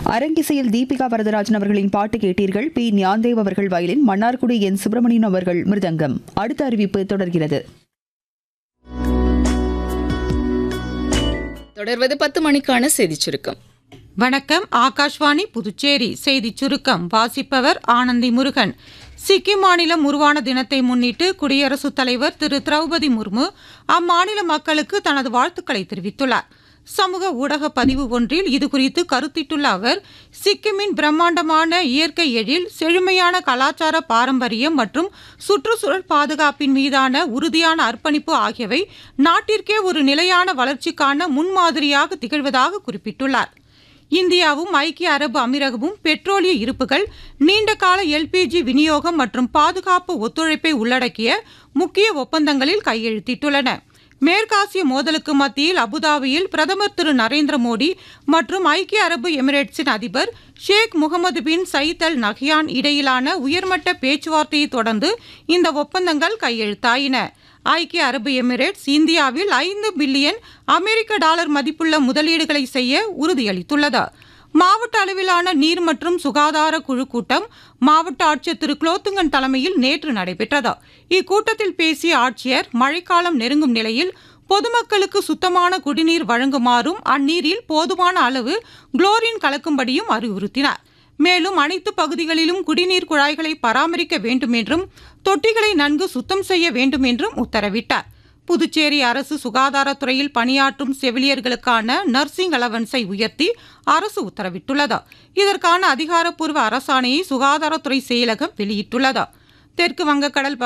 அரங்கிசையில் தீபிகா வரதராஜன் அவர்களின் பாட்டு கேட்டீர்கள் பி ஞான்தேவ் அவர்கள் வயலின் மன்னார்குடி என் சுப்பிரமணியன் அவர்கள் மிருதங்கம் அடுத்த அறிவிப்பு தொடர்கிறது தொடர்வது பத்து மணிக்கான செய்திச் சுருக்கம் வணக்கம் ஆகாஷ்வாணி புதுச்சேரி செய்திச் சுருக்கம் வாசிப்பவர் ஆனந்தி முருகன் சிக்கிம் மாநிலம் உருவான தினத்தை முன்னிட்டு குடியரசுத் தலைவர் திரு திரௌபதி முர்மு அம்மாநில மக்களுக்கு தனது வாழ்த்துக்களை தெரிவித்துள்ளார் சமூக ஊடக பதிவு ஒன்றில் இதுகுறித்து கருத்திட்டுள்ள அவர் சிக்கிமின் பிரம்மாண்டமான இயற்கை எழில் செழுமையான கலாச்சார பாரம்பரியம் மற்றும் சுற்றுச்சூழல் பாதுகாப்பின் மீதான உறுதியான அர்ப்பணிப்பு ஆகியவை நாட்டிற்கே ஒரு நிலையான வளர்ச்சிக்கான முன்மாதிரியாக திகழ்வதாக குறிப்பிட்டுள்ளார் இந்தியாவும் ஐக்கிய அரபு அமீரகமும் பெட்ரோலிய இருப்புகள் நீண்டகால எல்பிஜி விநியோகம் மற்றும் பாதுகாப்பு ஒத்துழைப்பை உள்ளடக்கிய முக்கிய ஒப்பந்தங்களில் கையெழுத்திட்டுள்ளன மேற்காசிய மோதலுக்கு மத்தியில் அபுதாபியில் பிரதமர் திரு நரேந்திர மோடி மற்றும் ஐக்கிய அரபு எமிரேட்ஸின் அதிபர் Sheikh Mohamed bin Zayed Al Nahyan இடையிலான உயர்மட்ட பேச்சுவார்த்தையை தொடர்ந்து இந்த ஒப்பந்தங்கள் கையெழுத்தாயின ஐக்கிய அரபு எமிரேட்ஸ் இந்தியாவில் ஐந்து பில்லியன் அமெரிக்க டாலர் மதிப்புள்ள முதலீடுகளை செய்ய உறுதியளித்துள்ளது மாவட்ட அளவிலான நீர் மற்றும் சுகாதார குழு கூட்டம் மாவட்ட ஆட்சியர் திரு குலோத்துங்கன் தலைமையில் நேற்று நடைபெற்றது இக்கூட்டத்தில் பேசிய ஆட்சியர் மழைக்காலம் நெருங்கும் நிலையில் பொதுமக்களுக்கு சுத்தமான குடிநீர் வழங்குமாறும் அந்நீரில் போதுமான அளவு குளோரின் கலக்கும்படியும் அறிவுறுத்தினார் மேலும் அனைத்து பகுதிகளிலும் குடிநீர் குழாய்களை பராமரிக்க வேண்டும் என்றும் தொட்டிகளை நன்கு சுத்தம் செய்ய வேண்டும் என்றும் உத்தரவிட்டார் புதுச்சேரி அரசு சுகாதாரத்துறையில் பணியாற்றும் செவிலியர்களுக்கான நர்சிங் அலவன்ஸை உயர்த்தி அரசு உத்தரவிட்டுள்ளது இதற்கான அதிகாரப்பூர்வ அரசாணையை சுகாதாரத்துறை செயலகம் வெளியிட்டுள்ளது தெற்கு வங்கக்கடல்